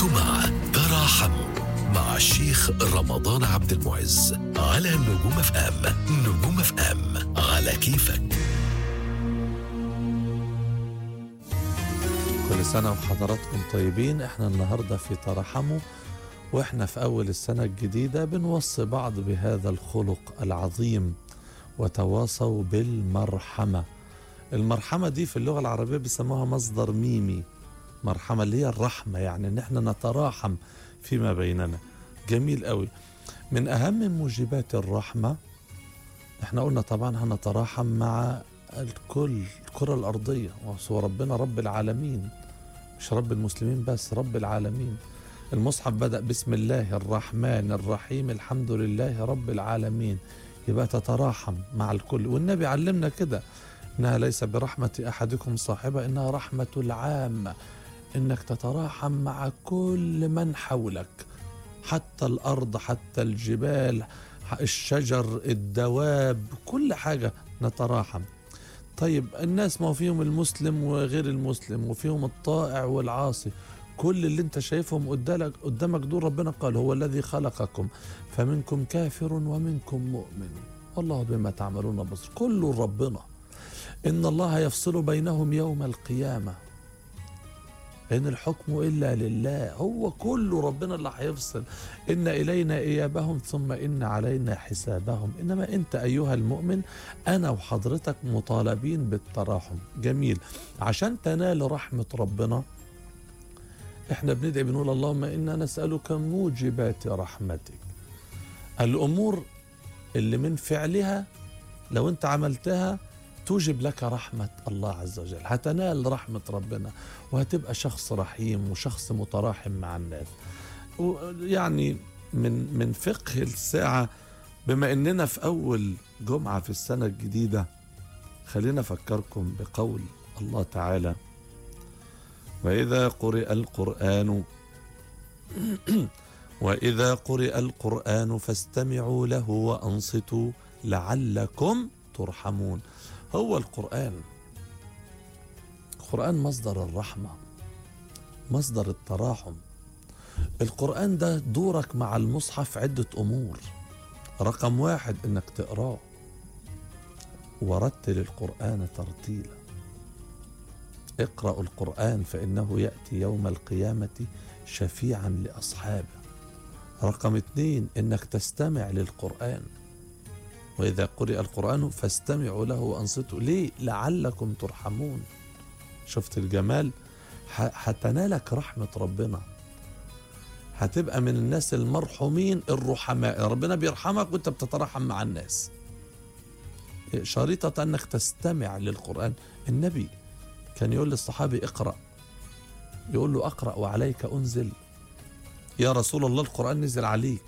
أنتم مع تراحموا مع الشيخ رمضان عبد المعز على نجوم اف ام نجوم اف ام على كيفك كل سنة وحضراتكم طيبين احنا النهاردة في ترحموا واحنا في أول السنة الجديدة بنوصي بعض بهذا الخلق العظيم وتواصوا بالمرحمة المرحمة دي في اللغة العربية بيسموها مصدر ميمي مرحمة اللي هي الرحمة يعني ان احنا نتراحم فيما بيننا جميل قوي من أهم موجبات الرحمة احنا قلنا طبعا هنتراحم مع الكل الكرة الأرضية وهو ربنا رب العالمين مش رب المسلمين بس رب العالمين المصحف بدأ بسم الله الرحمن الرحيم الحمد لله رب العالمين يبقى تتراحم مع الكل والنبي علمنا كده إنها ليس برحمة أحدكم صاحبة إنها رحمة العامة إنك تتراحم مع كل من حولك حتى الأرض حتى الجبال الشجر الدواب كل حاجة نتراحم طيب الناس ما هو فيهم المسلم وغير المسلم وفيهم الطائع والعاصي كل اللي انت شايفهم قدامك قدامك دول ربنا قال هو الذي خلقكم فمنكم كافر ومنكم مؤمن والله بما تعملون بصير كله ربنا ان الله يفصل بينهم يوم القيامه إن الحكم إلا لله هو كله ربنا اللي هيفصل إن إلينا إيابهم ثم إن علينا حسابهم إنما أنت أيها المؤمن أنا وحضرتك مطالبين بالتراحم جميل عشان تنال رحمة ربنا احنا بندعي بنقول اللهم إنا نسألك موجبات رحمتك الأمور اللي من فعلها لو أنت عملتها توجب لك رحمة الله عز وجل هتنال رحمة ربنا وهتبقى شخص رحيم وشخص متراحم مع الناس يعني من من فقه الساعة بما اننا في اول جمعة في السنة الجديدة خلينا افكركم بقول الله تعالى واذا قرئ القرآن واذا قرئ القرآن فاستمعوا له وانصتوا لعلكم ترحمون هو القرآن القرآن مصدر الرحمة مصدر التراحم القرآن ده دورك مع المصحف عدة أمور رقم واحد إنك تقراه ورتل القرآن ترتيلا اقرأوا القرآن فإنه يأتي يوم القيامة شفيعا لأصحابه رقم اتنين إنك تستمع للقرآن وإذا قرئ القرآن فاستمعوا له وأنصتوا ليه لعلكم ترحمون شفت الجمال هتنالك رحمة ربنا هتبقى من الناس المرحومين الرحماء ربنا بيرحمك وانت بتترحم مع الناس شريطة انك تستمع للقرآن النبي كان يقول للصحابي اقرأ يقول له اقرأ وعليك انزل يا رسول الله القرآن نزل عليك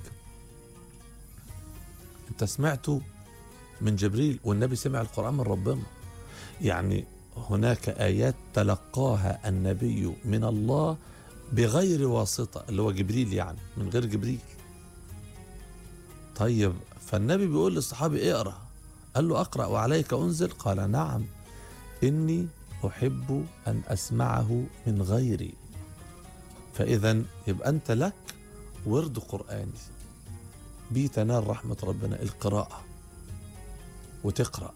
انت سمعته من جبريل والنبي سمع القرآن من ربنا يعني هناك آيات تلقاها النبي من الله بغير واسطة اللي هو جبريل يعني من غير جبريل طيب فالنبي بيقول للصحابي اقرأ قال له أقرأ وعليك أنزل قال نعم إني أحب أن أسمعه من غيري فإذا يبقى أنت لك ورد قرآني بيه تنال رحمة ربنا القراءة وتقرأ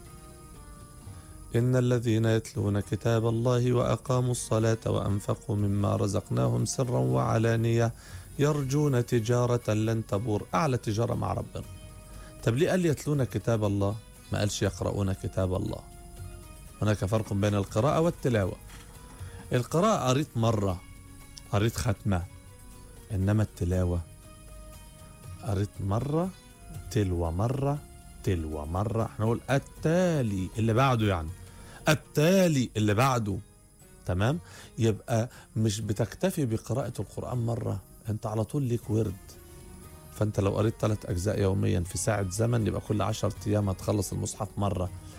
إن الذين يتلون كتاب الله وأقاموا الصلاة وأنفقوا مما رزقناهم سرا وعلانية يرجون تجارة لن تبور أعلى تجارة مع ربنا طب ليه قال يتلون كتاب الله ما قالش يقرؤون كتاب الله هناك فرق بين القراءة والتلاوة القراءة قريت مرة قريت ختمة إنما التلاوة قريت مرة تلو مرة تلو مرة احنا نقول التالي اللي بعده يعني التالي اللي بعده تمام يبقى مش بتكتفي بقراءة القرآن مرة انت على طول ليك ورد فانت لو قريت ثلاث اجزاء يوميا في ساعة زمن يبقى كل عشر ايام هتخلص المصحف مرة